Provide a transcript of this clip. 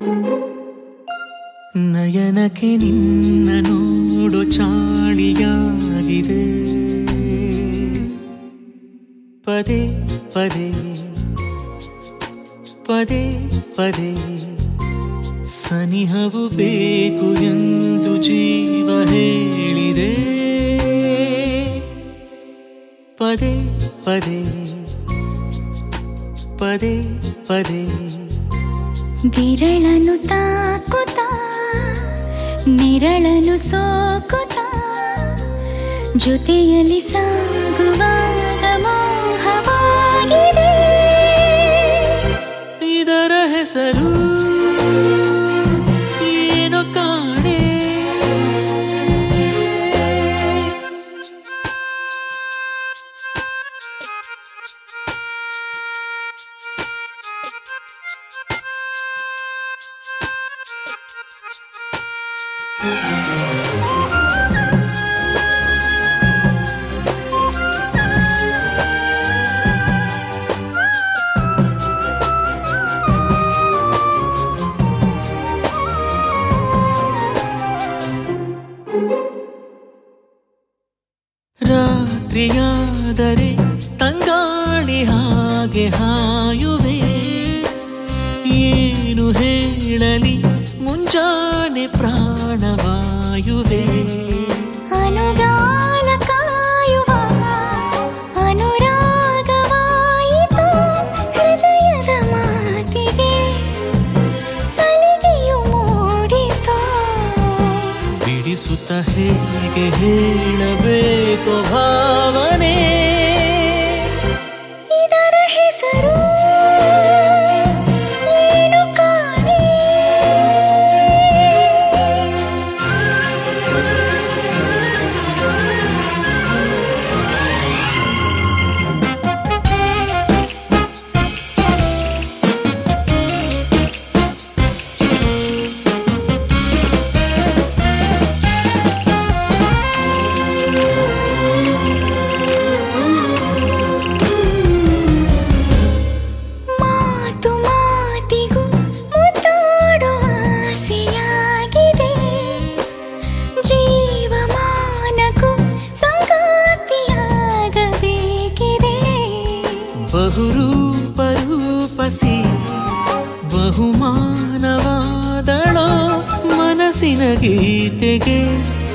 ನಯನಕ್ಕೆ ನಿನ್ನ ನೋಡು ಚಾಳಿಯಾಗಿದೆ ಪದೇ ಪದೇ ಪದೇ ಪದೇ ಸನಿಹವು ಬೇಕು ಎಂದು ಜೀವ ಹೇಳಿದೆ ಪದೇ ಪದೇ ಪದೇ ಪದೇ ಬಿರಳನು ತಾಕುತ್ತ ನೆರಳನು ಸೋಕುತ್ತ ಜೊತೆಯಲ್ಲಿ ಸಾಗುವಾಗ ಮೋಹವಾಗಿದೆ ಇದರ ಹೆಸರು ಏನು ಕಾಣೆ ರಾತ್ರಿಯಾದರೆ ತಂಗಾಳಿ ಹಾಗೆ ಹಾಯುವೆ ಏನು ಹೇಳಲಿ ಮುಂಜಾನೆ ಪ್ರಾಣವಾಯುವೆ ಅನುಗಾಲ ಕಾಯುವ ಅನುರಾಗವಾಯಿತು ಹೃದಯದ ಮಾತಿಗೆ ಸಲಿಗೆಯು ಮೂಡಿತು ಬಿಡಿಸುತ್ತ ಹೇಗೆ ಹೇಳಬೇಕು ಭಾವನೆ ಇದರ ಹೆಸರು ಏನು ಕಾಣೆ ಮಾತು ಮಾತಿಗೂ ಮುದ್ದಾಡೋ ಆಸೆಯಾಗಿದೆ ಜೀವಮಾನಕ್ಕೂ ಸಂಗಾತಿಯಾಗಬೇಕಿದೆ ಬಹುರೂಪ ರೂಪಸಿ ಬಹುಮಾನವಾದಳೋ ಮನಸ್ಸಿನ ಗೀತೆಗೆ